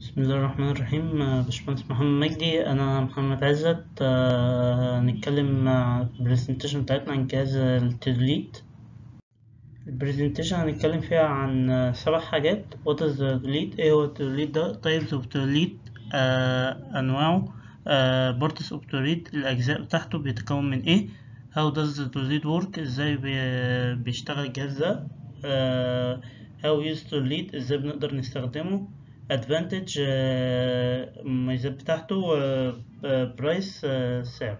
بسم الله الرحمن الرحيم آه، باشمهندس محمد مجدي أنا محمد عزت آه، هنتكلم مع البرزنتيشن بتاعتنا عن جهاز التدليت البرزنتيشن هنتكلم فيها عن آه، سبع حاجات what is the delete ايه هو التدليت ده types of delete آه، أنواعه آه، parts of delete الأجزاء بتاعته بيتكون من ايه how does the delete work ازاي بي- بيشتغل الجهاز ده آه، how use delete ازاي بنقدر نستخدمه advantage آه، المميزات بتاعته آه، آه، price آه، سعر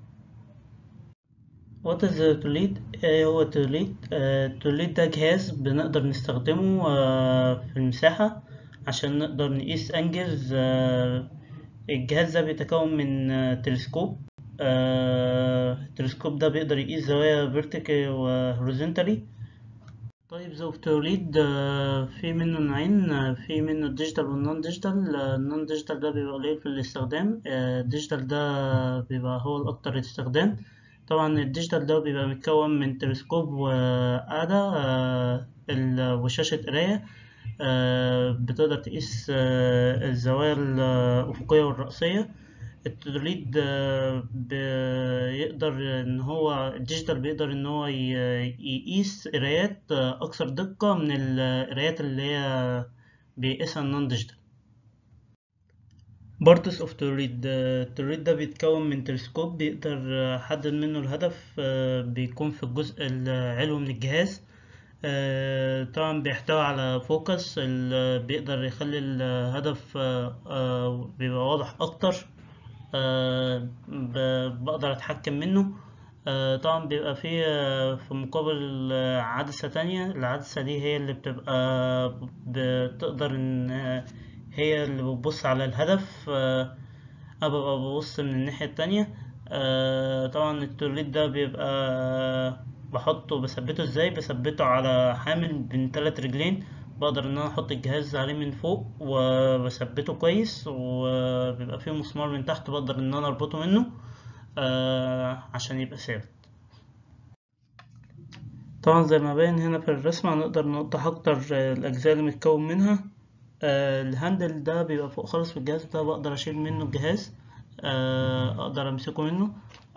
What is the delete؟ ايه هو delete؟ آه، delete ده جهاز بنقدر نستخدمه آه، في المساحة عشان نقدر نقيس انجلز آه، الجهاز ده بيتكون من آه، تلسكوب آه، التلسكوب ده بيقدر يقيس زوايا vertical و horizontally طيب زوج توليد آه، في منه نوعين آه، في منه الديجيتال والنون ديجيتال آه، النون ديجيتال ده بيبقى قليل في الاستخدام آه، الديجيتال ده بيبقى هو الأكتر استخدام طبعا الديجيتال ده بيبقى متكون من تلسكوب وقاعدة آه، ال- وشاشة قراية آه، بتقدر تقيس آه، الزوايا الأفقية والرأسية التدريد آه، بيقدر ان هو الديجيتال بيقدر ان هو ي- يقيس قرايات آه، اكثر دقة من القرايات اللي هي بيقيسها النون ديجيتال بارتس اوف توريد التوريد ده بيتكون من تلسكوب بيقدر آه، حدد منه الهدف آه، بيكون في الجزء العلوي من الجهاز آه، طبعا بيحتوي على فوكس ال- بيقدر يخلي الهدف آه، آه، بيبقى واضح اكتر آه، ب- بقدر اتحكم منه آه، طبعا بيبقى فيه آه، في مقابل آه، عدسة تانية العدسة دي هي اللي بتبقى بتقدر ان آه، هي اللي بتبص على الهدف آه، انا ببقى ببص من الناحية التانية آه، طبعا التوليد ده بيبقى بحطه بثبته ازاي بثبته على حامل بين تلات رجلين بقدر ان انا احط الجهاز عليه من فوق وبثبته كويس وبيبقى فيه مسمار من تحت بقدر ان انا اربطه منه آه، عشان يبقى ثابت طبعا زي ما باين هنا في الرسمة هنقدر نوضح أكتر آه، الأجزاء اللي متكون منها آه، الهاندل ده بيبقى فوق خالص في الجهاز ده بقدر أشيل منه الجهاز آه، أقدر أمسكه منه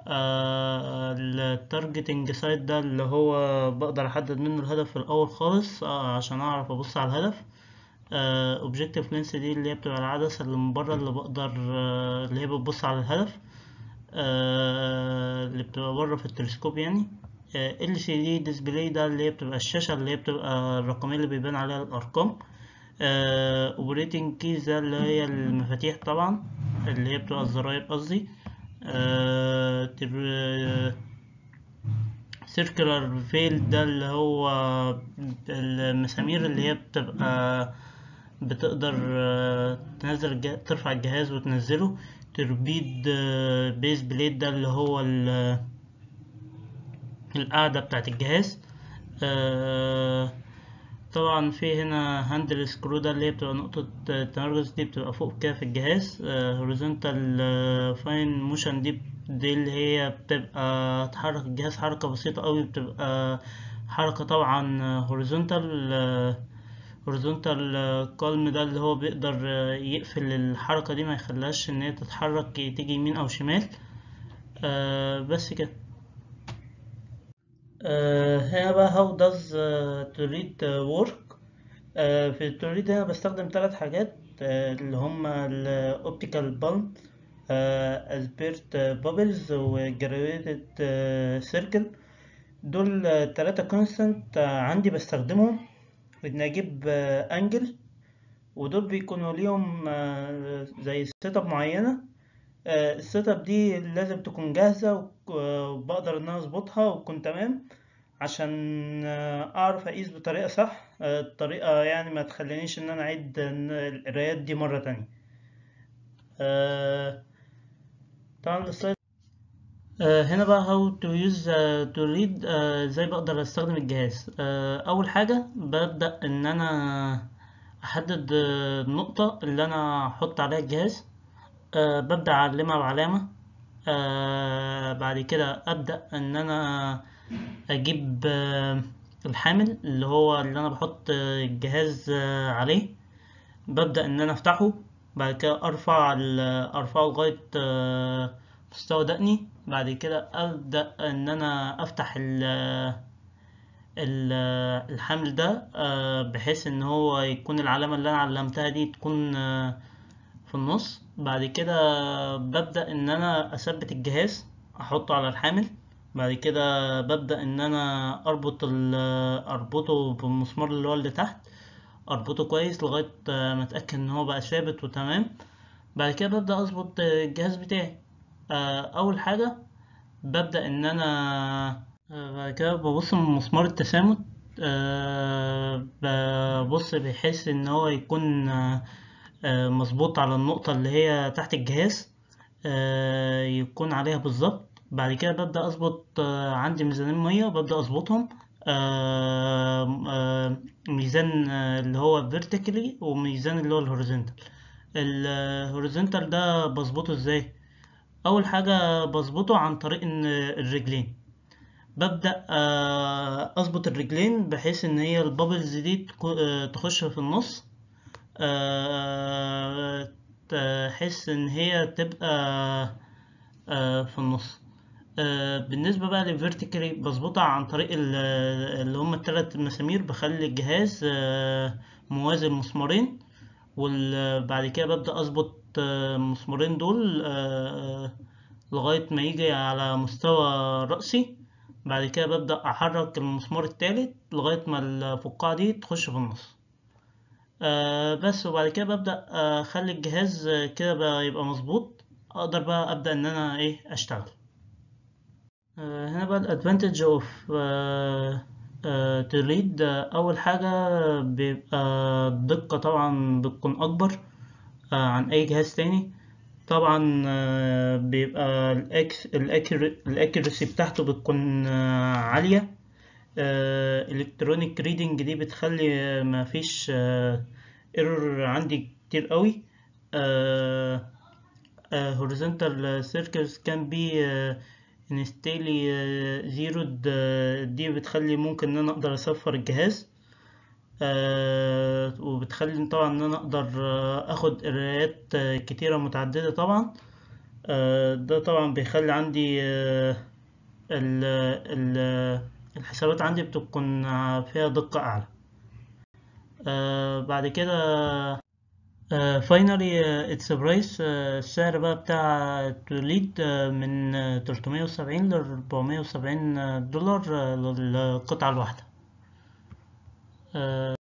التارجتنج سايت ده اللي هو بقدر أحدد منه الهدف في الأول خالص آه، عشان أعرف أبص على الهدف اوبجيكتيف لينس دي اللي هي بتبقى العدسة اللي من بره اللي بقدر آه، اللي هي بتبص على الهدف آه، اللي بتبقى بره في التلسكوب يعني ال سي دي ديسبلاي ده اللي هي بتبقى الشاشة اللي هي بتبقى الرقمية اللي بيبان عليها الأرقام اوبريتنج كيز ده اللي هي المفاتيح طبعا اللي هي بتبقى الزراير قصدي سيركلر فيل ده اللي هو المسامير اللي هي بتبقى بتقدر آه، تنزل الجهاز ترفع الجهاز وتنزله تربيد بيز بليد ده اللي هو ال- القاعدة بتاعت الجهاز آه، طبعا في هنا هاندل سكرو ده اللي هي بتبقى نقطة التمركز دي بتبقى فوق كده في الجهاز هوريزونتال فاين موشن دي دي اللي هي بتبقى تحرك الجهاز حركة بسيطة قوي بتبقى حركة طبعا هوريزونتال هوريزونتال كالم ده اللي هو بيقدر آه، يقفل الحركة دي ما يخليهاش ان هي تتحرك تيجي يمين او شمال آه، بس كده آه، هنا بقى how does uh, to read uh, work آه، في التوريد هنا بستخدم ثلاث حاجات آه، اللي هما الاوبتيكال بالم اسبيرت بابلز وجراديويتد سيركل دول ثلاثة كونستانت عندي بستخدمهم ان اجيب انجل ودول بيكونوا ليهم آه، زي سيت اب معينة آه، السيت اب دي لازم تكون جاهزة وك- وبقدر ان انا اظبطها وتكون تمام عشان آه، اعرف اقيس بطريقة صح آه، الطريقة يعني ما تخلينيش ان انا اعيد إن القرايات دي مرة تانية آه، طبعا السلايد آه، هنا بقى how to use uh, to read آه، ازاي بقدر استخدم الجهاز آه، اول حاجة ببدأ ان انا احدد آه، النقطة اللي انا احط عليها الجهاز آه، ببدأ اعلمها بعلامة آه، بعد كده ابدأ ان انا اجيب آه، الحامل اللي هو اللي انا بحط آه، الجهاز آه، عليه ببدأ ان انا افتحه بعد كده ارفع ال- ارفعه لغاية آه، مستوى دقني بعد كده ابدأ ان انا افتح ال ال- الحمل ده آه، بحيث ان هو يكون العلامة اللي انا علمتها دي تكون آه، في النص بعد كده ببدأ ان انا اثبت الجهاز احطه على الحامل بعد كده ببدأ ان انا اربط ال- اربطه بالمسمار اللي هو اللي تحت اربطه كويس لغاية ما اتأكد ان هو بقى ثابت وتمام بعد كده ببدأ اظبط الجهاز بتاعي آه، اول حاجة ببدأ ان انا آه، بعد كده ببص من مسمار التسامت آه، ببص بحيث ان هو يكون آه، آه، مظبوط على النقطة اللي هي تحت الجهاز آه، يكون عليها بالظبط بعد كده ببدأ أظبط آه، عندي ميزانين مية ببدأ أظبطهم آه، آه، ميزان آه، اللي هو vertically وميزان اللي هو الهوريزونتال الهوريزونتال ده بظبطه ازاي أول حاجة بظبطه عن طريق إن الرجلين ببدأ آه، أظبط الرجلين بحيث إن هي البابلز دي تكو- آه، تخش في النص آه، تحس إن هي تبقى آه، في النص آه، بالنسبة بقى للفيرتيكالي بظبطها عن طريق ال- اللي هما التلات مسامير بخلي الجهاز آه، موازي المسمارين وبعد كده ببدأ أظبط آه، المسمارين دول آه، لغاية ما يجي على مستوى رأسي بعد كده ببدأ أحرك المسمار التالت لغاية ما الفقاعة دي تخش في النص آه بس وبعد كده ببدأ آه، أخلي الجهاز آه، كده بقى يبقى مظبوط أقدر بقى أبدأ إن أنا إيه أشتغل آه، هنا بقى الادفانتج اوف تريد اول حاجه بيبقى الدقه طبعا بتكون اكبر آه، عن اي جهاز تاني طبعا آه، بيبقى الاكيرسي بتاعته بتكون آه، عاليه الكترونيك ريدنج دي بتخلي آه، ما فيش ايرور عندي كتير قوي آه، uh, horizontal circuits can be uh, instantly uh, zeroed uh, دي بتخلي ممكن ان انا اقدر اصفر الجهاز uh, وبتخلي طبعا ان انا اقدر uh, اخد قرايات uh, كتيرة متعددة طبعا uh, ده طبعا بيخلي عندي uh, ال ال الحسابات عندي بتكون فيها دقة اعلى uh, بعد كده فاينلي اتس برايس السعر بقى بتاع توليد آه، من تلتمية وسبعين لأربعمية وسبعين دولار آه، للقطعة الواحدة آه،